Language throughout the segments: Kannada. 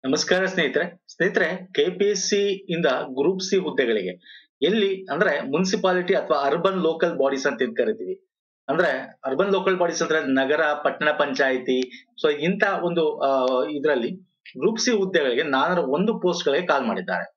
ನಮಸ್ಕಾರ ಸ್ನೇಹಿತರೆ ಸ್ನೇಹಿತರೆ ಕೆಪಿಎಸ್ಸಿ ಇಂದ ಗ್ರೂಪ್ ಸಿ ಹುದ್ದೆಗಳಿಗೆ ಎಲ್ಲಿ ಅಂದ್ರೆ ಮುನ್ಸಿಪಾಲಿಟಿ ಅಥವಾ ಅರ್ಬನ್ ಲೋಕಲ್ ಬಾಡೀಸ್ ಅಂತ ಏನ್ ಕರಿತೀವಿ ಅಂದ್ರೆ ಅರ್ಬನ್ ಲೋಕಲ್ ಬಾಡೀಸ್ ಅಂದ್ರೆ ನಗರ ಪಟ್ಟಣ ಪಂಚಾಯಿತಿ ಸೊ ಇಂತ ಒಂದು ಇದರಲ್ಲಿ ಗ್ರೂಪ್ ಸಿ ಹುದ್ದೆಗಳಿಗೆ ನಾನೂರ ಒಂದು ಪೋಸ್ಟ್ ಗಳಿಗೆ ಕಾಲ್ ಮಾಡಿದ್ದಾರೆ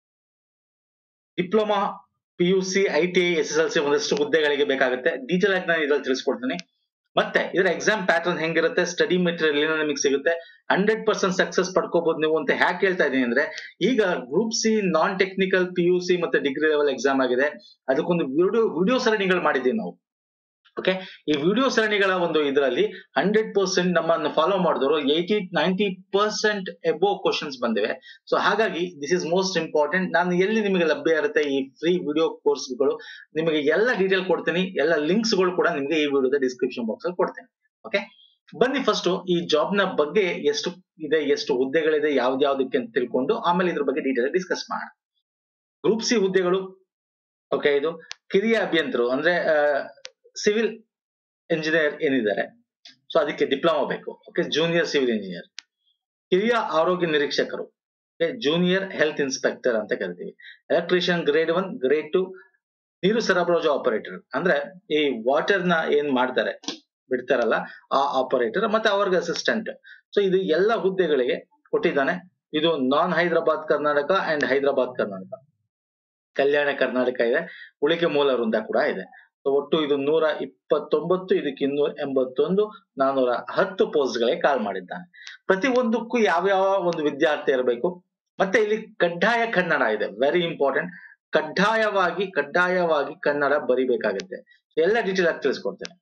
diploma P U C I T I S S L C ಒಂದಷ್ಟು ಹುದ್ದೆಗಳಿಗೆ ಬೇಕಾಗುತ್ತೆ ಡೀಟೇಲ್ ಆಗಿ ನಾನು ಇದ್ರಲ್ಲಿ ತಿಳಿಸ್ಕೊಡ್ತೀನಿ ಮತ್ತೆ ಇದರ ಎಕ್ಸಾಮ್ ಪ್ಯಾಟರ್ನ್ ಹೆಂಗಿರುತ್ತೆ ಸ್ಟಡಿ ಮೆಟೀರಿಯಲ್ ನಿಮಗೆ ಸಿಗುತ್ತೆ ಹಂಡ್ರೆಡ್ ಪರ್ಸೆಂಟ್ ಸಕ್ಸಸ್ ಪಡ್ಕೋಬಹುದು ನೀವು ಅಂತ ಹ್ಯಾಕ್ ಹೇಳ್ತಾ ಇದೀನಿ ಅಂದ್ರೆ ಈಗ group C non technical P U C ಮತ್ತೆ ಡಿಗ್ರಿ ಲೆವೆಲ್ ಎಕ್ಸಾಮ್ ಆಗಿದೆ ಅದಕ್ಕೊಂದು ವಿಡಿಯೋ ವಿಡಿಯೋ ಸರಣಿಗಳು ಮಾಡಿದ್ದೀವಿ ನಾವು ಓಕೆ ಈ ವಿಡಿಯೋ ಸರಣಿಗಳ ಒಂದು ಇದರಲ್ಲಿ ಹಂಡ್ರೆಡ್ ಪರ್ಸೆಂಟ್ ನಮ್ಮನ್ನು ಫಾಲೋ ಮಾಡಿದವರು eighty ninety percent above questions ಬಂದಿವೆ ಸೊ ಹಾಗಾಗಿ ದಿಸ್ ಇಸ್ ಮೋಸ್ಟ್ ಇಂಪಾರ್ಟೆಂಟ್ ನಾನು ಎಲ್ಲಿ ನಿಮಗೆ ಲಭ್ಯ ಇರುತ್ತೆ ಈ ಫ್ರೀ ವಿಡಿಯೋ ಕೋರ್ಸ್ಗಳು ನಿಮಗೆ ಎಲ್ಲ ಡೀಟೇಲ್ ಕೊಡ್ತೀನಿ ಎಲ್ಲ ಲಿಂಕ್ಸ್ ಗಳು ಕೂಡ ನಿಮಗೆ ಈ ವಿಡಿಯೋದ ಡಿಸ್ಕ್ರಿಪ್ಷನ್ ಬಾಕ್ಸ್ ಅಲ್ಲಿ ಕೊಡ್ತೀನಿ ಓಕೆ ಬನ್ನಿ ಫಸ್ಟ್ ಈ ಜಾಬ್ ನ ಬಗ್ಗೆ ಎಷ್ಟು ಇದೆ ಎಷ್ಟು ಹುದ್ದೆಗಳಿದೆ ಯಾವ್ದ್ಯಾವ್ದಕ್ಕೆ ಅಂತ ತಿಳ್ಕೊಂಡು ಆಮೇಲೆ ಇದ್ರ ಬಗ್ಗೆ ಡೀಟೇಲ್ ಡಿಸ್ಕಸ್ ಮಾಡೋಣ ಗ್ರೂಪ್ ಸಿ ಹುದ್ದೆಗಳು ಓಕೆ ಇದು ಕಿರಿಯ ಅಭಿಯಂತರು ಅಂದ್ರೆ ಸಿವಿಲ್ ಇಂಜಿನಿಯರ್ ಏನಿದ್ದಾರೆ ಸೊ ಅದಕ್ಕೆ ಡಿಪ್ಲೊಮಾ ಬೇಕು ಓಕೆ ಜೂನಿಯರ್ ಸಿವಿಲ್ ಇಂಜಿನಿಯರ್ ಹಿರಿಯ ಆರೋಗ್ಯ ನಿರೀಕ್ಷಕರು ಜೂನಿಯರ್ ಹೆಲ್ತ್ ಇನ್ಸ್ಪೆಕ್ಟರ್ ಅಂತ ಕರಿತೀವಿ electrician grade one grade two ನೀರು ಸರಬರಾಜು ಆಪರೇಟರ್ ಅಂದ್ರೆ ಈ ವಾಟರ್ ನ ಏನ್ ಮಾಡ್ತಾರೆ ಬಿಡ್ತಾರಲ್ಲ ಆ ಆಪರೇಟರ್ ಮತ್ತೆ ಅವ್ರಿಗೆ ಅಸಿಸ್ಟೆಂಟ್ ಸೊ ಇದು ಎಲ್ಲ ಹುದ್ದೆಗಳಿಗೆ ಕೊಟ್ಟಿದ್ದಾನೆ ಇದು ನಾನ್ ಹೈದರಾಬಾದ್ ಕರ್ನಾಟಕ ಅಂಡ್ ಹೈದರಾಬಾದ್ ಕರ್ನಾಟಕ ಕಲ್ಯಾಣ ಕರ್ನಾಟಕ ಇದೆ ಉಳಿಕೆ ಮೂಲ ವೃಂದ ಕೂಡ ಇದೆ ಒಟ್ಟು ಇದು ನೂರ ಇಪ್ಪತ್ತೊಂಬತ್ತು ಇದಕ್ಕೆ ಇನ್ನೂರ ಎಂಬತ್ತೊಂದು ನಾನೂರ ಹತ್ತು ಪೋಸ್ಟ್ ಗಳಿಗೆ ಕಾಲ್ ಮಾಡಿದ್ದಾನೆ ಪ್ರತಿ ಒಂದಕ್ಕೂ ಯಾವ ಯಾವ ಒಂದು ವಿದ್ಯಾರ್ಥಿ ಇರಬೇಕು ಮತ್ತೆ ಇಲ್ಲಿ ಕಡ್ಡಾಯ ಕನ್ನಡ ಇದೆ ವೆರಿ ಇಂಪಾರ್ಟೆಂಟ್ ಕಡ್ಡಾಯವಾಗಿ ಕಡ್ಡಾಯವಾಗಿ ಕನ್ನಡ ಬರಿಬೇಕಾಗುತ್ತೆ ಎಲ್ಲ ಡೀಟೇಲ್ ಆಗಿ ತಿಳಿಸ್ಕೊಡ್ತೇನೆ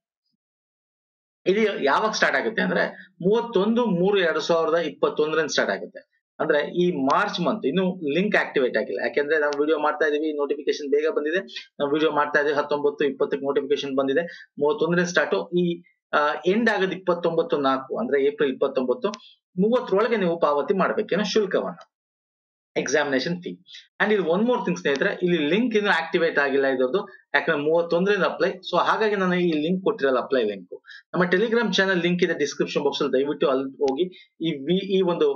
ಇದು ಯಾವಾಗ ಸ್ಟಾರ್ಟ್ ಆಗುತ್ತೆ ಅಂದ್ರೆ ಮೂವತ್ತೊಂದು ಮೂರು ಎರಡ್ ಸಾವಿರದ ಇಪ್ಪತ್ತೊಂದರಿಂದ ಸ್ಟಾರ್ಟ್ ಆಗುತ್ತೆ ಅಂದ್ರೆ ಈ ಮಾರ್ಚ್ ಮಂತ್ ಇನ್ನು ಲಿಂಕ್ ಆಕ್ಟಿವೇಟ್ ಆಗಿಲ್ಲ ಯಾಕೆಂದ್ರೆ ನಾವು ವಿಡಿಯೋ ಮಾಡ್ತಾ ಇದೀವಿ ನೋಟಿಫಿಕೇಶನ್ ಬೇಗ ಬಂದಿದೆ ನಾವು ವಿಡಿಯೋ ಮಾಡ್ತಾ ಇದೀವಿ ಹತ್ತೊಂಬತ್ತು ಇಪ್ಪತ್ತಕ್ಕೆ ನೋಟಿಫಿಕೇಶನ್ ಬಂದಿದೆ ಮೂವತ್ತೊಂದರಿಂದ ಸ್ಟಾರ್ಟ್ ಈ ಎಂಡ್ ಆಗದ ಇಪ್ಪತ್ತೊಂಬತ್ತು ನಾಲ್ಕು ಅಂದ್ರೆ ಏಪ್ರಿಲ್ ಇಪ್ಪತ್ತೊಂಬತ್ತು ಮೂವತ್ತರೊಳಗೆ ನೀವು ಪಾವತಿ ಮಾಡ್ಬೇಕೇನೋ ಶುಲ್ಕವನ್ನ ಎಕ್ಸಾಮಿನೇಷನ್ ಫೀ ಅಂಡ್ ಇಲ್ಲಿ ಒನ್ ಮೋರ್ ಥಿಂಗ್ ಸ್ನೇಹಿತರೆ ಇಲ್ಲಿ ಲಿಂಕ್ ಇನ್ನು ಆಕ್ಟಿವೇಟ್ ಆಗಿಲ್ಲ ಇದ್ರದ್ದು ಯಾಕಂದ್ರೆ ಮೂವತ್ತೊಂದರಿಂದ ಅಪ್ಲೈ ಸೊ ಹಾಗಾಗಿ ನಾನು ಈ ಲಿಂಕ್ ಕೊಟ್ಟಿರಲ್ಲ ಅಪ್ಲೈ ಲಿಂಕ್ ನಮ್ಮ ಟೆಲಿಗ್ರಾಮ್ ಚಾನಲ್ ಲಿಂಕ್ ಇದೆ ಡಿಸ್ಕ್ರಿಪ್ಷನ್ ಬಾಕ್ಸ್ ಅಲ್ಲಿ ದಯವಿಟ್ಟು ಅಲ್ಲಿ ಹೋಗಿ ಈ ವಿ ಈ ಒಂದು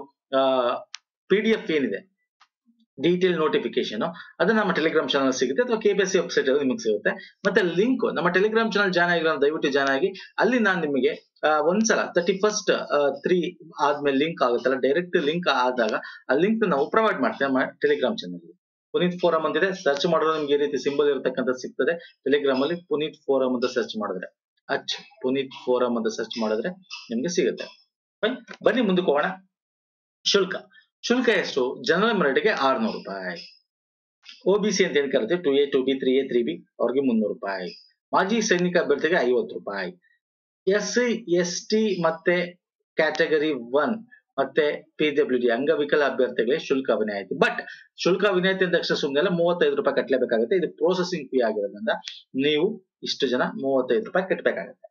ಪಿ ಡಿ ಎಫ್ ಏನಿದೆ ಡೀಟೇಲ್ ನೋಟಿಫಿಕೇಶನ್ ಅದು ನಮ್ಮ ಟೆಲಿಗ್ರಾಮ್ ಚಾನಲ್ ಸಿಗುತ್ತೆ ಅಥವಾ K B S C website ಅಲ್ಲಿ ನಿಮಗೆ ಸಿಗುತ್ತೆ ಮತ್ತೆ ಲಿಂಕ್ ನಮ್ಮ ಟೆಲಿಗ್ರಾಮ್ ಚಾನಲ್ ಜಾಯ್ನ್ ಆಗಿರೋ ದಯವಿಟ್ಟು ಜಾಯ್ನ್ ಆಗಿ ಅಲ್ಲಿ ನಾನು ನಿಮಗೆ ಒಂದ್ಸಲ ತರ್ಟಿ ಫಸ್ಟ್ ತ್ರೀ ಆದ್ಮೇಲೆ ಲಿಂಕ್ ಆಗುತ್ತಲ್ಲ ಡೈರೆಕ್ಟ್ ಲಿಂಕ್ ಆದಾಗ ಆ ಲಿಂಕ್ ನಾವು ಪ್ರೊವೈಡ್ ಮಾಡ್ತೇವೆ ಟೆಲಿಗ್ರಾಮ್ ಚಾನಲ್ ಪುನೀತ್ ಫೋರಂ ಅಂತಿದೆ ಸರ್ಚ್ ಮಾಡಿದ್ರೆ ನಿಮ್ಗೆ ಈ ರೀತಿ ಸಿಂಬಲ್ ಇರತಕ್ಕಂಥ ಸಿಗ್ತದೆ ಟೆಲಿಗ್ರಾಮ್ ಅಲ್ಲಿ ಪುನೀತ್ ಫೋರಂ ಅಂತ ಸರ್ಚ್ ಮಾಡಿದ್ರೆ ಅಚ್ ಪುನೀತ್ ಫೋರಂ ಅಂತ ಸರ್ಚ್ ಮಾಡಿದ್ರೆ ನಿಮ್ಗೆ ಸಿಗುತ್ತೆ ಬನ್ನಿ ಮುಂದಕ್ಕೆ ಹೋಗೋಣ ಶುಲ್ಕ ಶುಲ್ಕ ಎಷ್ಟು ಜನರಲ್ ಮೆರಿಟ್ಗೆ ಆರ್ನೂರು ರೂಪಾಯಿ ಒ ಬಿ ಸಿ ಅಂತ ಏನ್ ಕರಿತೀವಿ two A two B three A three B ಅವ್ರಿಗೆ ಮುನ್ನೂರು ರೂಪಾಯಿ ಮಾಜಿ ಸೈನಿಕ ಅಭ್ಯರ್ಥಿಗೆ ಐವತ್ತು ರೂಪಾಯಿ ಎಸ್ ಸಿ ಎಸ್ ಟಿ ಮತ್ತೆ ಕ್ಯಾಟಗರಿ ಒನ್ ಮತ್ತೆ ಪಿ ಡಬ್ಲ್ಯೂ ಡಿ ಅಂಗವಿಕಲ ಅಭ್ಯರ್ಥಿಗಳಿಗೆ ಶುಲ್ಕ ವಿನಾಯಿತಿ ಬಟ್ ಶುಲ್ಕ ವಿನಾಯಿತಿ ಅಂದ ತಕ್ಷಣ ಸುಮ್ಮನೆ ಮೂವತ್ತೈದು ರೂಪಾಯಿ ಕಟ್ಟಲೇಬೇಕಾಗುತ್ತೆ ಇದು ಪ್ರೋಸೆಸಿಂಗ್ ಫೀ ಆಗಿರೋದ್ರಿಂದ ನೀವು ಇಷ್ಟು ಜನ ಮೂವತ್ತೈದು ರೂಪಾಯಿ ಕಟ್ಟಬೇಕಾಗುತ್ತೆ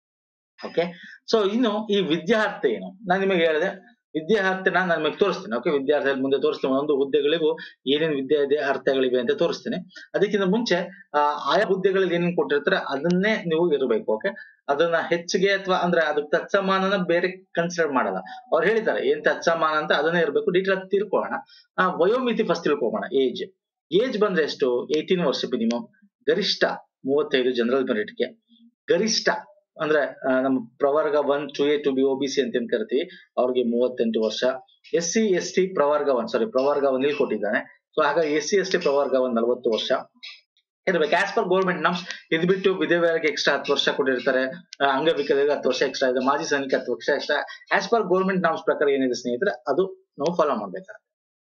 ಓಕೆ ಸೊ ಇನ್ನು ಈ ವಿದ್ಯಾರ್ಥಿ ಏನು ನಾನು ನಿಮಗೆ ಹೇಳಿದೆ ವಿದ್ಯಾರ್ಥಿನ ನಾನು ನಿಮಗೆ ತೋರಿಸ್ತೇನೆ ಓಕೆ ವಿದ್ಯಾರ್ಥಿ ಮುಂದೆ ತೋರಿಸ್ತೇನೆ ಒಂದು ಹುದ್ದೆಗಳಿಗೂ ಏನೇನು ವಿದ್ಯಾ ಅರ್ಥಗಳಿವೆ ಅಂತ ತೋರಿಸ್ತೇನೆ ಅದಕ್ಕಿಂತ ಮುಂಚೆ ಆಯಾ ಹುದ್ದೆಗಳಲ್ಲಿ ಏನೇನು ಕೊಟ್ಟಿರ್ತಾರೆ ಅದನ್ನೇ ನೀವು ಇರಬೇಕು ಓಕೆ ಅದನ್ನ ಹೆಚ್ಚಿಗೆ ಅಥವಾ ಅಂದ್ರೆ ಅದಕ್ಕೆ ತತ್ಸಮಾನನ ಬೇರೆ ಕನ್ಸಿಡರ್ ಮಾಡಲ್ಲ ಅವ್ರು ಹೇಳಿದ್ದಾರೆ ಏನ್ ತತ್ಸಮಾನ ಅಂತ ಅದನ್ನೇ ಇರಬೇಕು ಡೀಟೇಲ್ ತಿಳ್ಕೊಳ್ಳೋಣ ವಯೋಮಿತಿ ಫಸ್ಟ್ ತಿಳ್ಕೊಳ್ಳೋಣ ಏಜ್ ಏಜ್ ಬಂದ್ರೆ ಎಷ್ಟು ಏಯ್ಟೀನ್ ವರ್ಷ ಮಿನಿಮಮ್ ಗರಿಷ್ಠ ಮೂವತ್ತೈದು ಜನರಲ್ ಮೆರಿಟ್ಗೆ ಗರಿಷ್ಠ ಅಂದ್ರೆ ನಮ್ಮ ಪ್ರವರ್ಗ one two A two B O B C ಅಂತ ಏನ್ ಕರಿತೀವಿ ಅವ್ರಿಗೆ ಮೂವತ್ತೆಂಟು ವರ್ಷ ಎಸ್ ಸಿ ಎಸ್ ಟಿ ಪ್ರವರ್ಗ ಒನ್ ಸಾರಿ ಪ್ರವರ್ಗ ಒನ್ ಇಲ್ಲಿ ಕೊಟ್ಟಿದ್ದಾನೆ ಸೊ ಹಾಗಾಗಿ ಎಸ್ ಸಿ ಎಸ್ ಟಿ ಪ್ರವರ್ಗ ಒನ್ ನಲವತ್ತು ವರ್ಷ ಇರ್ಬೇಕು ಆಸ್ ಪರ್ ಗೌರ್ಮೆಂಟ್ ನಮ್ಸ್ ಇದು ಬಿಟ್ಟು ವಿಧವೆಯರಿಗೆ ಎಕ್ಸ್ಟ್ರಾ ಹತ್ತು ವರ್ಷ ಕೊಟ್ಟಿರ್ತಾರೆ ಅಂಗವಿಕಲರಿಗೆ ಹತ್ತು ವರ್ಷ ಎಕ್ಸ್ಟ್ರಾ ಇದೆ ಮಾಜಿ ಸೈನಿಕ ಹತ್ತು ವರ್ಷ extra as per government norms ಪ್ರಕಾರ ಏನಿದೆ ಸ್ನೇಹಿತರೆ ಅದು ನಾವು ಫಾಲೋ ಮಾಡ್ಬೇಕಾಗುತ್ತೆ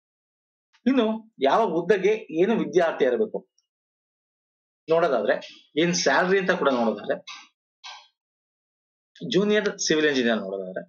ಇನ್ನು ಯಾವ ಹುದ್ದೆಗೆ ಏನು ವಿದ್ಯಾರ್ಥಿ ಇರಬೇಕು ನೋಡೋದಾದ್ರೆ ಏನ್ ಸ್ಯಾಲ್ರಿ ಅಂತ ಕೂಡ ನೋಡೋದಾದ್ರೆ ಜೂನಿಯರ್ ಸಿವಿಲ್ ಇಂಜಿನಿಯರ್ ನೋಡೋದಾದ್ರೆ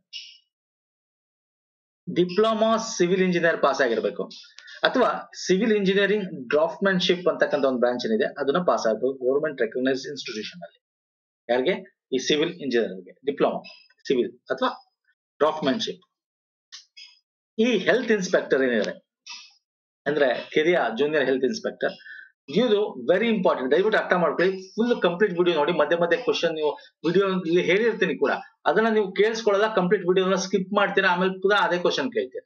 ಡಿಪ್ಲೊಮಾ ಸಿವಿಲ್ ಇಂಜಿನಿಯರ್ ಪಾಸ್ ಆಗಿರ್ಬೇಕು ಅಥವಾ ಸಿವಿಲ್ ಇಂಜಿನಿಯರಿಂಗ್ ಡ್ರಾಫ್ಟ್ಮನ್ಶಿಪ್ ಅಂತಕ್ಕಂಥ ಒಂದು ಬ್ರಾಂಚ್ ಏನಿದೆ ಅದನ್ನ ಪಾಸ್ ಆಗಬೇಕು ಗೌರ್ಮೆಂಟ್ ರೆಕಗ್ನೈಸ್ ಇನ್ಸ್ಟಿಟ್ಯೂಷನ್ ಅಲ್ಲಿ ಯಾರಿಗೆ ಈ ಸಿವಿಲ್ ಇಂಜಿನಿಯರ್ಗೆ ಡಿಪ್ಲೊಮಾ ಸಿವಿಲ್ ಅಥವಾ ಡ್ರಾಫ್ಟ್ಮನ್ಶಿಪ್ ಈ ಹೆಲ್ತ್ ಇನ್ಸ್ಪೆಕ್ಟರ್ ಏನಿದೆ ಅಂದ್ರೆ ಕಿರಿಯ ಜೂನಿಯರ್ ಹೆಲ್ತ್ ಇನ್ಸ್ಪೆಕ್ಟರ್ ಇದು ವೆರಿ ಇಂಪಾರ್ಟೆಂಟ್ ದಯವಿಟ್ಟು ಅರ್ಥ ಮಾಡ್ಕೊಳ್ಳಿ ಫುಲ್ ಕಂಪ್ಲೀಟ್ ವಿಡಿಯೋ ನೋಡಿ ಮಧ್ಯೆ ಮಧ್ಯೆ ಕ್ವಶನ್ ನೀವು ವಿಡಿಯೋ ಇಲ್ಲಿ ಹೇಳಿರ್ತೀನಿ ಕೂಡ ಅದನ್ನ ನೀವು ಕೇಳಿಸ್ಕೊಳ್ಳಲ್ಲ ಕಂಪ್ಲೀಟ್ ವಿಡಿಯೋನ ಸ್ಕಿಪ್ ಮಾಡ್ತೀರಾ ಆಮೇಲೆ ಪುನಃ ಅದೇ ಕ್ವಶನ್ ಕೇಳ್ತೀರಾ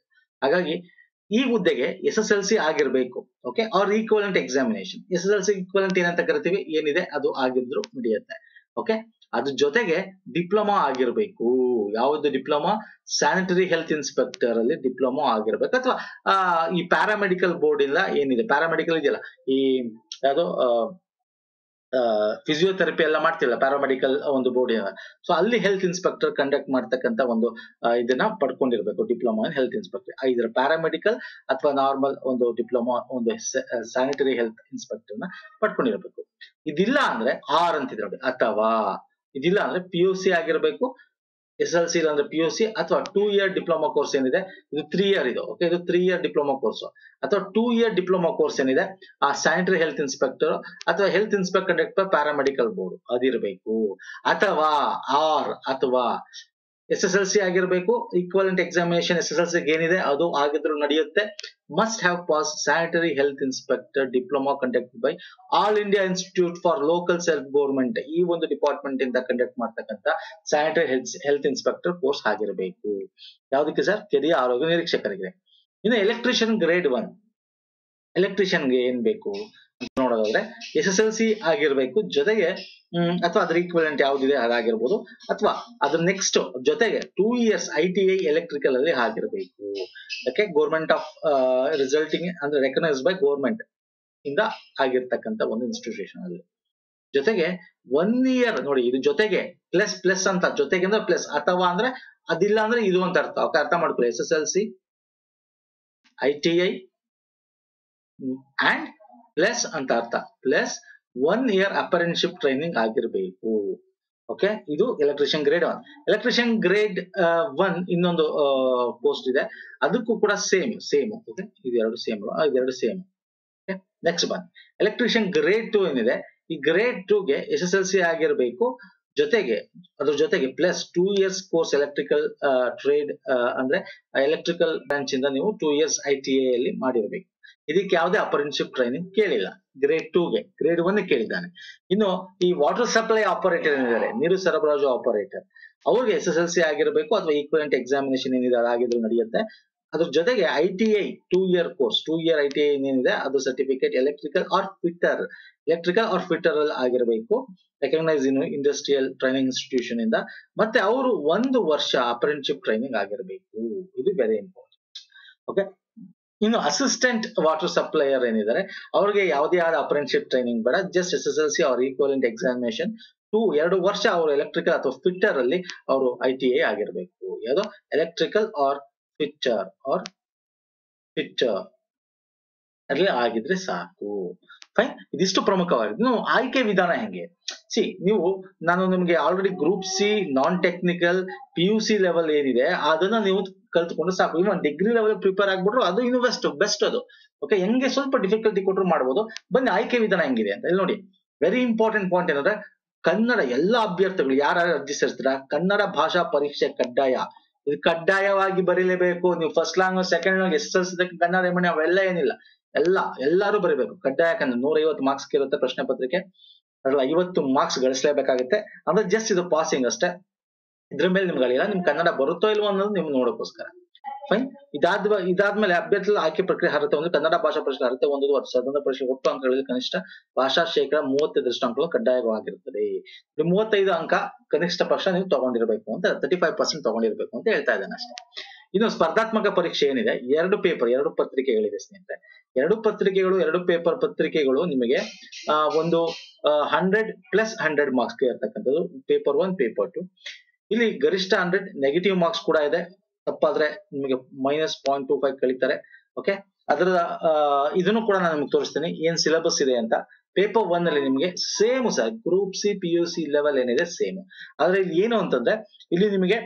ಹಾಗಾಗಿ ಈ ಹುದ್ದೆಗೆ ಎಸ್ ಎಸ್ ಎಲ್ ಸಿ ಆಗಿರ್ಬೇಕು okay or equivalent examination S S L C equivalent ಏನಂತ ಕರಿತೀವಿ ಏನಿದೆ ಅದು ಆಗಿದ್ರು ನಡೆಯುತ್ತೆ ಓಕೆ ಅದ್ರ ಜೊತೆಗೆ ಡಿಪ್ಲೊಮಾ ಆಗಿರ್ಬೇಕು ಯಾವ್ದು ಡಿಪ್ಲೊಮಾ ಸ್ಯಾನಿಟರಿ ಹೆಲ್ತ್ ಇನ್ಸ್ಪೆಕ್ಟರ್ ಅಲ್ಲಿ ಡಿಪ್ಲೊಮಾ ಆಗಿರ್ಬೇಕು ಅಥವಾ ಈ ಪ್ಯಾರಾಮೆಡಿಕಲ್ ಬೋರ್ಡ್ ಇಂದ ಏನಿದೆ ಪ್ಯಾರಾಮೆಡಿಕಲ್ ಇದೆಯಲ್ಲ ಈ ಯಾವ್ದೋ ಫಿಸಿಯೋಥೆರಪಿ ಎಲ್ಲ ಮಾಡ್ತಿಲ್ಲ ಪ್ಯಾರಾಮೆಡಿಕಲ್ ಒಂದು ಬೋರ್ಡ್ ಸೊ ಅಲ್ಲಿ ಹೆಲ್ತ್ ಇನ್ಸ್ಪೆಕ್ಟರ್ ಕಂಡಕ್ಟ್ ಮಾಡ್ತಕ್ಕಂತ ಒಂದು ಆ, ಇದನ್ನ ಪಡ್ಕೊಂಡಿರ್ಬೇಕು ಡಿಪ್ಲೊಮಾ ಇನ್ ಹೆಲ್ತ್ ಇನ್ಸ್ಪೆಕ್ಟರ್ ಇದರ ಪ್ಯಾರಾಮೆಡಿಕಲ್ ಅಥವಾ ನಾರ್ಮಲ್ ಒಂದು ಡಿಪ್ಲೊಮಾ ಒಂದು ಸ್ಯಾನಿಟರಿ ಹೆಲ್ತ್ ಇನ್ಸ್ಪೆಕ್ಟರ್ ನ ಪಡ್ಕೊಂಡಿರ್ಬೇಕು ಇದಿಲ್ಲ ಅಂದ್ರೆ ಆರ್ ಅಂತಿದ್ರೆ ನೋಡಿ ಅಥವಾ ಇದಿಲ್ಲ ಅಂದ್ರೆ ಪಿ ಯು ಸಿ ಆಗಿರ್ಬೇಕು ಎಸ್ ಎಲ್ ಸಿ ಅಂದ್ರೆ ಪಿ ಯು ಸಿ ಅಥವಾ ಟೂ ಇಯರ್ ಡಿಪ್ಲೊಮಾ ಕೋರ್ಸ್ ಏನಿದೆ ಇದು ತ್ರೀ ಇಯರ್ ಇದು ಓಕೆ ಇದು ತ್ರೀ ಇಯರ್ ಡಿಪ್ಲೊಮಾ ಕೋರ್ಸ್ ಅಥವಾ ಟೂ ಇಯರ್ ಡಿಪ್ಲೊಮಾ ಕೋರ್ಸ್ ಏನಿದೆ ಆ ಸ್ಯಾನಿಟರಿ ಹೆಲ್ತ್ ಇನ್ಸ್ಪೆಕ್ಟರ್ ಅಥವಾ health inspector conductor paramedical board ಅದಿರಬೇಕು ಅಥವಾ ಆರ್ ಅಥವಾ ಎಸ್ ಎಸ್ ಎಲ್ ಸಿ ಆಗಿರ್ಬೇಕು equivalent examination S S L C ಏನಿದೆ ಅದು ಆಗಿದ್ರು ನಡೆಯುತ್ತೆ must have pass sanitary health inspector diploma conducted by all India institute for local self government ಈ ಒಂದು ಡಿಪಾರ್ಟ್ಮೆಂಟ್ ಇಂದ ಕಂಡಕ್ಟ್ ಮಾಡ್ತಕ್ಕಂತ sanitary health health inspector course ಆಗಿರಬೇಕು ಯಾವ್ದಕ್ಕೆ ಸರ್ ಕೆರಿಯ ಆರೋಗ್ಯ ನಿರೀಕ್ಷಕರಿಗೆ ಇನ್ನು ಎಲೆಕ್ಟ್ರಿಷಿಯನ್ ಗ್ರೇಡ್ ಒನ್ ಎಲೆಕ್ಟ್ರಿಷಿಯನ್ಗೆ ಏನ್ ಬೇಕು ಅಂತ ನೋಡೋದಾದ್ರೆ ಎಸ್ ಎಸ್ ಎಲ್ ಸಿ ಆಗಿರ್ಬೇಕು ಜೊತೆಗೆ ಹ್ಮ್ ಅಥವಾ ಅದ್ರ ಈಕ್ವಲೆಂಟ್ ಯಾವ್ದಿದೆ ಅದಾಗಿರ್ಬೋದು ಅಥವಾ ಅದ್ರ ನೆಕ್ಸ್ಟ್ ಜೊತೆಗೆ two years I T I electrical ಅಲ್ಲಿ ಆಗಿರ್ಬೇಕು ಯಾಕೆ ಗೋರ್ಮೆಂಟ್ ಆಫ್ ರಿಸಲ್ಟಿಂಗ್ ಅಂದ್ರೆ ರೆಕಗ್ನೈಸ್ ಬೈ ಗೋರ್ಮೆಂಟ್ ಇಂದ ಆಗಿರ್ತಕ್ಕಂತ ಒಂದು ಇನ್ಸ್ಟಿಟ್ಯೂಷನ್ ಅಲ್ಲಿ ಜೊತೆಗೆ ಒನ್ ಇಯರ್ ನೋಡಿ ಇದು ಜೊತೆಗೆ ಪ್ಲಸ್ ಪ್ಲಸ್ ಅಂತ ಜೊತೆಗೆ ಅಂದ್ರೆ ಪ್ಲಸ್ ಅಥವಾ ಅಂದ್ರೆ ಅದಿಲ್ಲ ಅಂದ್ರೆ ಇದು ಅಂತ ಅರ್ಥ ಓಕೆ ಅರ್ಥ ಮಾಡ್ಕೊಳ್ಳಿ S S L C I T I and plus ಅಂತ ಅರ್ಥ plus one year apprenticeship training ಆಗಿರ್ಬೇಕು ಓಕೆ ಇದು electrician grade one electrician grade one ಇನ್ನೊಂದು ಪೋಸ್ಟ್ ಇದೆ ಅದಕ್ಕೂ ಕೂಡ ಸೇಮ್ ಸೇಮ್ ಓಕೆ ಇದೆರಡು ಸೇಮ್ ಇದೆರಡು same next one electrician grade two ಏನಿದೆ ಈ ಗ್ರೇಡ್ ಟೂಗೆ ಎಸ್ ಎಸ್ ಎಲ್ ಸಿ ಆಗಿರ್ಬೇಕು ಜೊತೆಗೆ ಅದ್ರ ಜೊತೆಗೆ plus two years course electrical trade ಅಂದ್ರೆ ಎಲೆಕ್ಟ್ರಿಕಲ್ ಬ್ರಾಂಚ್ ಇಂದ ನೀವು two years I T A ಅಲ್ಲಿ ಮಾಡಿರ್ಬೇಕು ಇದಕ್ಕೆ ಯಾವುದೇ ಅಪರೆಂಟ್ಶಿಪ್ ಟ್ರೈನಿಂಗ್ ಕೇಳಿಲ್ಲ ಗ್ರೇಡ್ ಟೂಗೆ ಗ್ರೇಡ್ ಒನ್ ಕೇಳಿದ್ದಾನೆ ಇನ್ನು ಈ ವಾಟರ್ ಸಪ್ಲೈ ಆಪರೇಟರ್ ಏನಿದ್ದಾರೆ ನೀರು ಸರಬರಾಜು ಆಪರೇಟರ್ ಅವ್ರಿಗೆ ಎಸ್ ಎಸ್ ಎಲ್ ಸಿ ಆಗಿರಬೇಕು ಅಥವಾ ಈಕ್ವಲೆಂಟ್ ಎಕ್ಸಾಮಿನೇಷನ್ ಏನಿದೆ ಅದಾಗಿದ್ರು ನಡೆಯುತ್ತೆ ಅದ್ರ ಜೊತೆಗೆ I T I two year course two year I T I ಏನಿದೆ ಅದು certificate electrical or fitter electrical or fitter ಅಲ್ಲಿ ಆಗಿರಬೇಕು recognise in industrial training institution ಇಂದ ಮತ್ತೆ ಅವರು ಒಂದು ವರ್ಷ ಅಪ್ರೆಂಟಿಶಿಪ್ ಟ್ರೈನಿಂಗ್ ಆಗಿರಬೇಕು ಇದು ವೆರಿ ಇಂಪಾರ್ಟೆಂಟ್ ಓಕೆ ಇನ್ನು ಅಸಿಸ್ಟೆಂಟ್ ವಾಟರ್ ಸಪ್ಲೈಯರ್ ಏನಿದ್ದಾರೆ ಅವ್ರಿಗೆ ಯಾವುದೇ ಆದ ಅಪ್ರೆಂಟಿಶಿಪ್ ಟ್ರೈನಿಂಗ್ ಬೇಡ just S S L C ಅವ್ರ ಈಕ್ವಲೆಂಟ್ ಎಕ್ಸಾಮಿನೇಷನ್ ಟೂ ಎರಡು ವರ್ಷ ಅವರು ಎಲೆಕ್ಟ್ರಿಕಲ್ ಅಥವಾ ಫಿಟ್ಟರ್ ಅಲ್ಲಿ ಅವರು ಐ ಟಿ ಐ ಆಗಿರಬೇಕು ಯಾವುದು electrical or fitter or fitter ಅಲ್ಲಿ ಆಗಿದ್ರೆ ಸಾಕು ಫೈನ್ ಇದಿಷ್ಟು ಪ್ರಮುಖವಾಗಿದೆ ಇನ್ನು ಆಯ್ಕೆ ವಿಧಾನ ಹೆಂಗೆ ಸಿ ನೀವು ನಾನು ನಿಮ್ಗೆ already group C non technical P U C level ಏನಿದೆ ಅದನ್ನ ನೀವು ಕಲ್ತ್ಕೊಂಡು ಸಾಕು ಇವನ್ ಡಿಗ್ರಿ ಲೆವೆಲ್ ಪ್ರಿಪೇರ್ ಆಗ್ಬಿಟ್ರು ಅದು ಇನ್ನು ಬೆಸ್ಟ್ ಬೆಸ್ಟ್ ಅದು ಓಕೆ ಹೆಂಗೆ ಸ್ವಲ್ಪ ಡಿಫಿಕಲ್ಟಿ ಕೊಟ್ಟರು ಮಾಡ್ಬೋದು ಬನ್ನಿ ಆಯ್ಕೆ ವಿಧಾನ ಹೆಂಗಿದೆ ಅಂತ ಇಲ್ಲಿ ನೋಡಿ ವೆರಿ ಇಂಪಾರ್ಟೆಂಟ್ ಪಾಯಿಂಟ್ ಏನಂದ್ರೆ ಕನ್ನಡ ಎಲ್ಲಾ ಅಭ್ಯರ್ಥಿಗಳು ಯಾರು ಅರ್ಜಿ ಸಲ್ಲಿಸ್ತೀರಾ ಕನ್ನಡ ಭಾಷಾ ಪರೀಕ್ಷೆ ಕಡ್ಡಾಯ ಇದು ಕಡ್ಡಾಯವಾಗಿ ಬರೀಲೇಬೇಕು ನೀವು first language second language S L C Kannada ಎಮ್ಮಣಿ ಅವೆಲ್ಲ ಏನಿಲ್ಲ ಎಲ್ಲ ಎಲ್ಲರೂ ಬರೀಬೇಕು ಕಡ್ಡಾಯ ಯಾಕಂದ್ರೆ ನೂರ ಐವತ್ತು ಮಾರ್ಕ್ಸ್ ಇರುತ್ತೆ ಪ್ರಶ್ನೆ ಪತ್ರಿಕೆ ಅದ್ರಲ್ಲಿ ಐವತ್ತು ಮಾರ್ಕ್ಸ್ ಗಳಿಸಲೇಬೇಕಾಗುತ್ತೆ ಅಂದ್ರೆ ಜಸ್ಟ್ ಇದು ಪಾಸಿಂಗ್ ಅಷ್ಟೇ ಇದ್ರ ಮೇಲೆ ನಿಮ್ಗೆ ಅಳಿಲ್ಲ ನಿಮ್ ಕನ್ನಡ ಬರುತ್ತೋ ಇಲ್ವೋ ಅನ್ನೋದು ನಿಮ್ ನೋಡೋಕ್ಕೋಸ್ಕರ ಫೈನ್ ಇದಾದ ಇದಾದ್ಮೇಲೆ ಅಭ್ಯರ್ಥಿ ಆಯ್ಕೆ ಪ್ರಕ್ರಿಯೆ ಅರ್ಹತೆ ಒಂದು ಕನ್ನಡ ಭಾಷಾ ಪರೀಕ್ಷೆ ಅರ್ಹತೆ ಒಂದು ವರ್ಷ ಸಾಧಾರಣ ಪರೀಕ್ಷೆ ಒಟ್ಟು ಅಂಕಗಳಲ್ಲಿ ಕನಿಷ್ಠ ಭಾಷಾ ಶೇಕಡ ಮೂವತ್ತೈದರಷ್ಟು ಅಂಕಗಳು ಕಡ್ಡಾಯವಾಗಿರುತ್ತದೆ ಇದು ಮೂವತ್ತೈದು ಅಂಕ ಕನಿಷ್ಠ ಪಕ್ಷ ನೀವು ತಗೊಂಡಿರ್ಬೇಕು ಅಂತ ತರ್ಟಿ ಫೈವ್ ಪರ್ಸೆಂಟ್ ತಗೊಂಡಿರ್ಬೇಕು ಅಂತ ಹೇಳ್ತಾ ಇದ್ದಾನೆ ಅಷ್ಟೇ ಇನ್ನು ಸ್ಪರ್ಧಾತ್ಮಕ ಪರೀಕ್ಷೆ ಏನಿದೆ ಎರಡು ಪೇಪರ್ ಎರಡು ಪತ್ರಿಕೆಗಳಿದೆ ಸ್ನೇಹಿತರೆ ಎರಡು ಪತ್ರಿಕೆಗಳು ಎರಡು ಪೇಪರ್ ಪತ್ರಿಕೆಗಳು ನಿಮಗೆ ಆ, ಒಂದು ಹಂಡ್ರೆಡ್ ಪ್ಲಸ್ ಹಂಡ್ರೆಡ್ ಮಾರ್ಕ್ಸ್ ಇರ್ತಕ್ಕಂಥದ್ದು ಪೇಪರ್ ಒನ್ ಪೇಪರ್ ಟು ಇಲ್ಲಿ ಗರಿಷ್ಠ ಹಂಡ್ರೆಡ್ ನೆಗೆಟಿವ್ ಮಾರ್ಕ್ಸ್ ಕೂಡ ಇದೆ ತಪ್ಪಾದ್ರೆ ನಿಮಗೆ ಮೈನಸ್ ಪಾಯಿಂಟ್ ಟೂ ಫೈವ್ ಕಳಿತಾರೆ ಓಕೆ ಅದರ ಆ, ಇದನ್ನು ಕೂಡ ನಾನು ನಿಮ್ಗೆ ತೋರಿಸ್ತೀನಿ ಏನ್ ಸಿಲೆಬಸ್ ಇದೆ ಅಂತ ಪೇಪರ್ ಒನ್ ಅಲ್ಲಿ ನಿಮಗೆ same sir group C P U C level ಏನಿದೆ ಸೇಮ್ ಆದ್ರೆ ಇಲ್ಲಿ ಏನು ಅಂತಂದ್ರೆ ಇಲ್ಲಿ ನಿಮಗೆ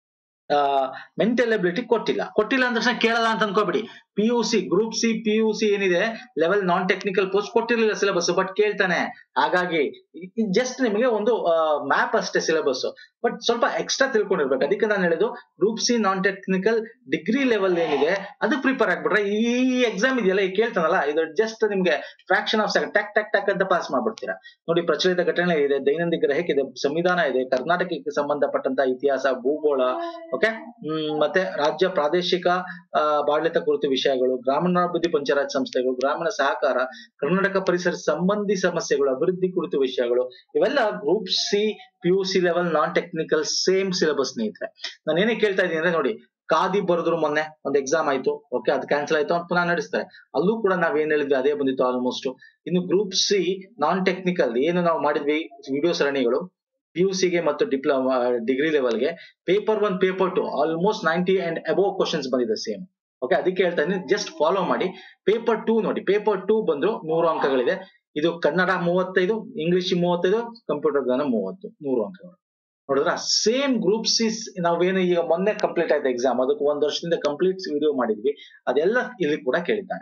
ಮೆಂಟಲ್ ಎಬಿಲಿಟಿ ಕೊಟ್ಟಿಲ್ಲ ಕೊಟ್ಟಿಲ್ಲ ಅಂದ ತಕ್ಷಣ ಕೇಳಲ್ಲ ಅಂತ ಅನ್ಕೋಬಿಡಿ P U C group C P U C ಏನಿದೆ ಲೆವೆಲ್ ನಾನ್ ಟೆಕ್ನಿಕಲ್ ಪೋಸ್ಟ್ ಕೊಟ್ಟಿರ್ಲಿಲ್ಲ ಸಿಲೆಬಸ್ ಬಟ್ ಕೇಳ್ತಾನೆ ಹಾಗಾಗಿ ಜಸ್ಟ್ ನಿಮಗೆ ಒಂದು ಮ್ಯಾಪ್ ಅಷ್ಟೇ ಸಿಲೆಬಸ್ ಬಟ್ ಸ್ವಲ್ಪ ಎಕ್ಸ್ಟ್ರಾ ತಿಳ್ಕೊಂಡಿರ್ಬೇಕು ಅದಕ್ಕೆ ನಾನು ಹೇಳಿದ್ದು group C non technical degree level ಏನಿದೆ ಅದು ಪ್ರಿಪೇರ್ ಆಗ್ಬಿಟ್ರೆ ಈ ಎಕ್ಸಾಮ್ ಇದೆಯಲ್ಲ ಈ ಕೇಳ್ತಾನಲ್ಲ ಇದು ಜಸ್ಟ್ ನಿಮ್ಗೆ ಫ್ರಾಕ್ಷನ್ ಆಫ್ ಸೆಕೆಂಡ್ ಟಕ್ ಟಕ್ ಟಕ್ ಅಂತ ಪಾಸ್ ಮಾಡ್ಬಿಡ್ತೀರಾ ನೋಡಿ ಪ್ರಚಲಿತ ಘಟನೆ ಇದೆ ದೈನಂದಿನ ಗ್ರಹಕ್ಕೆ ಇದೆ ಸಂವಿಧಾನ ಇದೆ ಕರ್ನಾಟಕಕ್ಕೆ ಸಂಬಂಧಪಟ್ಟಂತ ಇತಿಹಾಸ ಭೂಗೋಳ ಓಕೆ ಹ್ಮ್ ಮತ್ತೆ ರಾಜ್ಯ ಪ್ರಾದೇಶಿಕ ಆ, ಆಡಳಿತ ಕುರಿತು ವಿಷಯಗಳು ಗ್ರಾಮೀಣಾಭಿವೃದ್ಧಿ ಪಂಚಾಯತ್ ಸಂಸ್ಥೆಗಳು ಗ್ರಾಮೀಣ ಸಹಕಾರ ಕರ್ನಾಟಕ ಪರಿಸರ ಸಂಬಂಧಿ ಸಮಸ್ಯೆಗಳು ಅಭಿವೃದ್ಧಿ ಕುರಿತು ವಿಷಯಗಳು ಇವೆಲ್ಲ group C P U C level non technical same syllabus ಸ್ನೇಹಿತರೆ ನಾನು ಏನೇ ಕೇಳ್ತಾ ಇದ್ದೀನಿ ಅಂದ್ರೆ ನೋಡಿ ಖಾದಿ ಬರೆದ್ರು ಮೊನ್ನೆ ಒಂದು ಎಕ್ಸಾಮ್ ಆಯ್ತು ಓಕೆ ಅದು ಕ್ಯಾನ್ಸಲ್ ಆಯ್ತು ಅಂತ ಪುನಃ ನಡೆಸ್ತಾರೆ ಅಲ್ಲೂ ಕೂಡ ನಾವ್ ಏನ್ ಹೇಳಿದ್ವಿ ಅದೇ ಬಂದಿತ್ತು ಆಲ್ಮೋಸ್ಟ್ ಇನ್ನು ಗ್ರೂಪ್ ಸಿ ನಾನ್ ಟೆಕ್ನಿಕಲ್ ಏನು ನಾವು ಮಾಡಿದ್ವಿ ವಿಡಿಯೋ ಸರಣಿಗಳು ಪಿ ಯು ಗೆ ಮತ್ತು ಡಿಪ್ಲೊಮಾ ಡಿಗ್ರಿ ಲೆವೆಲ್ಗೆ paper one paper two almost ninety and above questions ಬಂದಿದೆ ಸೇಮ್ ಓಕೆ ಅದಕ್ಕೆ ಹೇಳ್ತಾ ಇದ್ದೀನಿ ಜಸ್ಟ್ ಫಾಲೋ ಮಾಡಿ ಪೇಪರ್ ಟೂ ನೋಡಿ ಪೇಪರ್ ಟೂ ಬಂದ್ರು ನೂರು ಅಂಕಗಳಿದೆ ಇದು ಕನ್ನಡ ಮೂವತ್ತೈದು ಇಂಗ್ಲಿಷ್ ಮೂವತ್ತೈದು ಕಂಪ್ಯೂಟರ್ ಜ್ಞಾನ ಮೂವತ್ತು ನೂರು ಅಂಕಗಳು ನೋಡಿದ್ರ ಸೇಮ್ ಗ್ರೂಪ್ ಸಿಸ್ ನಾವೇನು ಈಗ ಮೊನ್ನೆ ಕಂಪ್ಲೀಟ್ ಆಯ್ತು ಎಕ್ಸಾಮ್ ಅದಕ್ಕೆ ಒಂದ್ ವರ್ಷದಿಂದ ಕಂಪ್ಲೀಟ್ ವಿಡಿಯೋ ಮಾಡಿದ್ವಿ ಅದೆಲ್ಲ ಇಲ್ಲಿ ಕೂಡ ಕೇಳಿದ್ದಾನೆ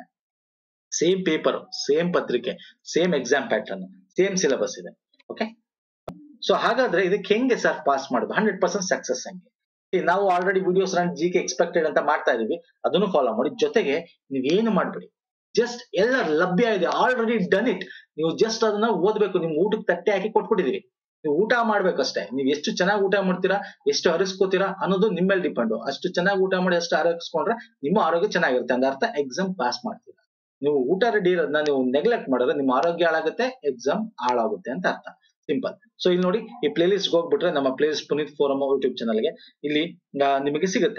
ಸೇಮ್ ಪೇಪರ್ ಸೇಮ್ ಪತ್ರಿಕೆ same exam pattern same syllabus ಇದೆ ಓಕೆ ಸೊ ಹಾಗಾದ್ರೆ ಇದಕ್ಕೆ ಹೆಂಗೆ ಸರ್ ಪಾಸ್ ಮಾಡೋದು ಹಂಡ್ರೆಡ್ ಪರ್ಸೆಂಟ್ ಸಕ್ಸಸ್ ಹೆಂಗೆ ಈ ನಾವು already videos run G K expected ಅಂತ ಮಾಡ್ತಾ ಇದೀವಿ ಅದನ್ನು ಫಾಲೋ ಮಾಡಿ ಜೊತೆಗೆ ನೀವೇನು ಮಾಡ್ಬೇಡಿ ಜಸ್ಟ್ ಎಲ್ಲ ಲಭ್ಯ ಇದೆ ಆಲ್ರೆಡಿ ಡನ್ ಇಟ್ ನೀವು ಜಸ್ಟ್ ಅದನ್ನ ಓದ್ಬೇಕು ನಿಮ್ ಊಟಕ್ಕೆ ತಟ್ಟೆ ಹಾಕಿ ಕೊಟ್ಬಿಟ್ಟಿದೀವಿ ನೀವು ಊಟ ಮಾಡ್ಬೇಕಷ್ಟೇ ನೀವು ಎಷ್ಟು ಚೆನ್ನಾಗಿ ಊಟ ಮಾಡ್ತೀರಾ ಎಷ್ಟು ಹರಿಸ್ಕೋತೀರಾ ಅನ್ನೋದು ನಿಮ್ಮ ಮೇಲೆ ಡಿಪೆಂಡ್ ಅಷ್ಟು ಚೆನ್ನಾಗಿ ಊಟ ಮಾಡಿ ಅಷ್ಟು ಹರಿಸ್ಕೊಂಡ್ರೆ ನಿಮ್ಮ ಆರೋಗ್ಯ ಚೆನ್ನಾಗಿರುತ್ತೆ ಅಂದ ಅರ್ಥ ಎಕ್ಸಾಮ್ ಪಾಸ್ ಮಾಡ್ತೀರಾ ನೀವು ಊಟ ರೆಡಿ ಇರೋದನ್ನ ನೀವು ನೆಗ್ಲೆಕ್ಟ್ ಮಾಡಿದ್ರೆ ನಿಮ್ಮ ಆರೋಗ್ಯ ಹಾಳಾಗುತ್ತೆ ಎಕ್ಸಾಮ್ ಹಾಳಾಗುತ್ತೆ ಅಂತ ಅರ್ಥ ಸಿಂಪಲ್ ಸೊ ಇಲ್ಲಿ ನೋಡಿ ಈ ಪ್ಲೇ ಲಿಸ್ಟ್ ಹೋಗ್ಬಿಟ್ರೆ ನಮ್ಮ playlist Puneet forum YouTube ಚಾನಲ್ಗೆ ಇಲ್ಲಿ ಆ, ನಿಮಗೆ ಸಿಗುತ್ತೆ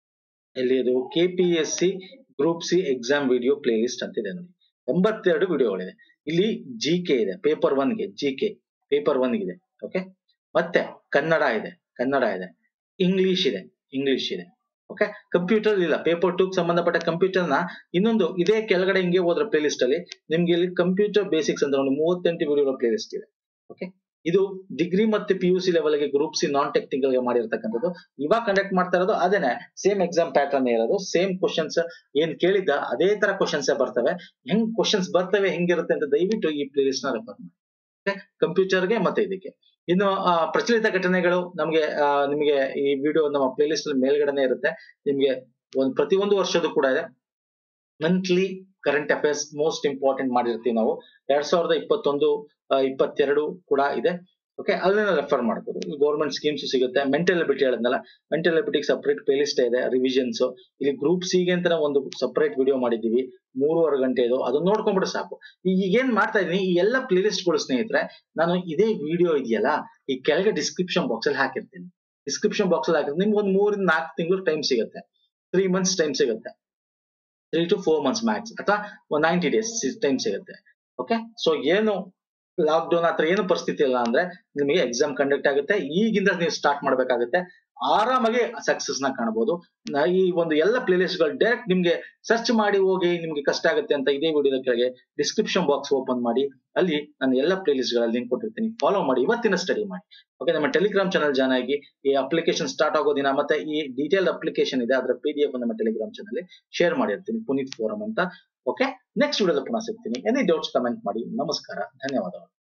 ಇಲ್ಲಿ ಇದು K P S C group C exam video playlist ಅಂತ ಇದೆ ನೋಡಿ ಎಂಬತ್ತೆರಡು ವಿಡಿಯೋಗಳಿದೆ ಇಲ್ಲಿ ಜಿ ಕೆ ಇದೆ ಪೇಪರ್ ಒನ್ಗೆ ಜಿ ಕೆ ಪೇಪರ್ ಒನ್ಗಿದೆ ಓಕೆ ಮತ್ತೆ ಕನ್ನಡ ಇದೆ ಕನ್ನಡ ಇದೆ ಇಂಗ್ಲಿಷ್ ಇದೆ ಇಂಗ್ಲಿಷ್ ಇದೆ ಓಕೆ ಕಂಪ್ಯೂಟರ್ ಇಲ್ಲ ಪೇಪರ್ ಟೂ ಸಂಬಂಧಪಟ್ಟ ಕಂಪ್ಯೂಟರ್ ನ ಇನ್ನೊಂದು ಇದೇ ಕೆಳಗಡೆ ಹಿಂಗೆ ಹೋದ್ರೆ ಪ್ಲೇ ಲಿಸ್ಟ್ ಅಲ್ಲಿ ನಿಮ್ಗೆ ಇಲ್ಲಿ ಕಂಪ್ಯೂಟರ್ ಬೇಸಿಕ್ಸ್ ಅಂತ ಒಂದು ಮೂವತ್ತೆಂಟು ವಿಡಿಯೋ ಪ್ಲೇ ಲಿಸ್ಟ್ ಇದೆ ಓಕೆ ಇದು ಡಿಗ್ರಿ ಮತ್ತೆ ಪಿ ಯು ಸಿ ಲೆವೆಲ್ ಗೆ ಗ್ರೂಪ್ ಸಿ ನಾನ್ ಟೆಕ್ನಿಕಲ್ ಗೆ ಮಾಡಿರ್ತಕ್ಕಂಥದ್ದು ಇವಾಗ ಕಂಡಕ್ಟ್ ಮಾಡ್ತಾ ಇರೋದು ಅದೇನೆ ಸೇಮ್ ಎಕ್ಸಾಮ್ ಪ್ಯಾಟರ್ನ್ ಇರೋದು ಸೇಮ್ ಕ್ವಶನ್ಸ್ ಏನ್ ಕೇಳಿದ್ದ ಅದೇ ತರ ಕ್ವಶನ್ಸ್ ಬರ್ತವೆ ಹೆಂಗ್ ಕ್ವಶನ್ಸ್ ಬರ್ತವೆ ಹೆಂಗಿರುತ್ತೆ ಅಂತ ದಯವಿಟ್ಟು ಈ ಪ್ಲೇ ಲಿಸ್ಟ್ ನ ರೆಫರ್ ಮಾಡಿ ಕಂಪ್ಯೂಟರ್ಗೆ ಮತ್ತೆ ಇದಕ್ಕೆ ಇನ್ನು ಆ, ಪ್ರಚಲಿತ ಘಟನೆಗಳು ನಮಗೆ ಆ, ನಿಮಗೆ ಈ ವಿಡಿಯೋ ನಮ್ಮ ಪ್ಲೇ ಲಿಸ್ಟ್ ಮೇಲ್ಗಡೆನೆ ಇರುತ್ತೆ ನಿಮ್ಗೆ ಒಂದ್ ಪ್ರತಿಯೊಂದು ವರ್ಷದ ಕೂಡ ಇದೆ monthly current affairs most important ಮಾಡಿರ್ತೀವಿ ನಾವು ಎರಡ್ ಸಾವಿರದ ಇಪ್ಪತ್ತೊಂದು ಆ, ಇಪ್ಪತ್ತೆರಡು ಕೂಡ ಇದೆ ಓಕೆ ಅಲ್ಲಿನ ರೆಫರ್ ಮಾಡ್ಬೋದು ಗೌರ್ಮೆಂಟ್ ಸ್ಕೀಮ್ಸ್ ಸಿಗುತ್ತೆ ಮೆಂಟಲ್ ಎಬಿಲಿಟಿ ಹೇಳಿದ್ನಲ್ಲ ಮೆಂಟಲ್ ಎಬಿಲಿಟಿಗೆ ಸಪರೇಟ್ ಪ್ಲೇ ಲಿಸ್ಟ್ ಇದೆ ರಿವಿಷನ್ಸ್ ಇಲ್ಲಿ ಗ್ರೂಪ್ ಸಿ ಗೆ ಅಂತ ಒಂದು ಸಪರೇಟ್ ವಿಡಿಯೋ ಮಾಡಿದೀವಿ ಮೂರುವರೆ ಗಂಟೆ ಇದು ಅದನ್ನ ನೋಡ್ಕೊಂಡ್ಬಿಟ್ರೆ ಸಾಕು ಈಗ ಏನ್ ಮಾಡ್ತಾ ಇದೀನಿ ಈ ಎಲ್ಲ ಪ್ಲೇ ಗಳು ಸ್ನೇಹಿತರೆ ನಾನು ಇದೇ ವಿಡಿಯೋ ಇದೆಯಲ್ಲ ಈ ಕೆಳಗೆ ಡಿಸ್ಕ್ರಿಪ್ಷನ್ ಬಾಕ್ಸ್ ಅಲ್ಲಿ ಹಾಕಿರ್ತೀನಿ ಡಿಸ್ಕ್ರಿಪ್ಷನ್ ಬಾಕ್ಸ್ ಅಲ್ಲಿ ಹಾಕಿರ್ತೀನಿ ನಿಮ್ಗೆ ಒಂದು ಮೂರಿಂದ ನಾಲ್ಕು ತಿಂಗಳು ಟೈಮ್ ಸಿಗುತ್ತೆ ತ್ರೀ ಮಂತ್ಸ್ ಟೈಮ್ ಸಿಗುತ್ತೆ three to four months max ಅಥವಾ ಒಂದು ನೈಂಟಿ ಡೇಸ್ ಟೈಮ್ ಸಿಗುತ್ತೆ ಓಕೆ ಸೊ ಏನು ಲಾಕ್ ಡೌನ್ ಆತರ ಏನು ಪರಿಸ್ಥಿತಿ ಇಲ್ಲ ಅಂದ್ರೆ ನಿಮಗೆ ಎಕ್ಸಾಮ್ ಕಂಡಕ್ಟ್ ಆಗುತ್ತೆ ಈಗಿಂದ ನೀವು ಸ್ಟಾರ್ಟ್ ಮಾಡ್ಬೇಕಾಗುತ್ತೆ ಆರಾಮಾಗಿ ಸಕ್ಸಸ್ ನ ಕಾಣಬಹುದು ನ- ಈ ಒಂದು ಎಲ್ಲ ಪ್ಲೇ ಗಳು ಡೈರೆಕ್ಟ್ ನಿಮ್ಗೆ ಸರ್ಚ್ ಮಾಡಿ ಹೋಗಿ ನಿಮ್ಗೆ ಕಷ್ಟ ಆಗುತ್ತೆ ಅಂತ ಇದೇ ವಿಡಿಯೋದ ಕೆಳಗೆ ಡಿಸ್ಕ್ರಿಪ್ಷನ್ ಬಾಕ್ಸ್ ಓಪನ್ ಮಾಡಿ ಅಲ್ಲಿ ನಾನು ಎಲ್ಲ ಪ್ಲೇ ಗಳಲ್ಲಿ ಲಿಂಕ್ ಕೊಟ್ಟಿರ್ತೀನಿ ಫಾಲೋ ಮಾಡಿ ಇವತ್ತಿನ ಸ್ಟಡಿ ಮಾಡಿ ಓಕೆ ನಮ್ಮ ಟೆಲಿಗ್ರಾಮ್ ಚಾನಲ್ ಜಾಯ್ನ್ ಆಗಿ ಈ ಅಪ್ಲಿಕೇಶನ್ ಸ್ಟಾರ್ಟ್ ಆಗೋ ದಿನ ಮತ್ತೆ ಈ ಡೀಟೇಲ್ ಅಪ್ಲಿಕೇಶನ್ ಇದೆ ಅದರ ಪಿ ಡಿ ಎಫ್ ನಮ್ಮ ಟೆಲಿಗ್ರಾಮ್ ಚಾನಲ್ ಶೇರ್ ಮಾಡಿರ್ತೀನಿ ಪುನೀತ್ ಫೋರಂ ಅಂತ ಓಕೆ ನೆಕ್ಸ್ಟ್ ವಿಡಿಯೋದ ಪುನಃ ಸಿಗ್ತೀನಿ ಎನಿ ಡೌಟ್ಸ್ ಕಮೆಂಟ್ ಮಾಡಿ ನಮಸ್ಕಾರ ಧನ್ಯವಾದಗಳು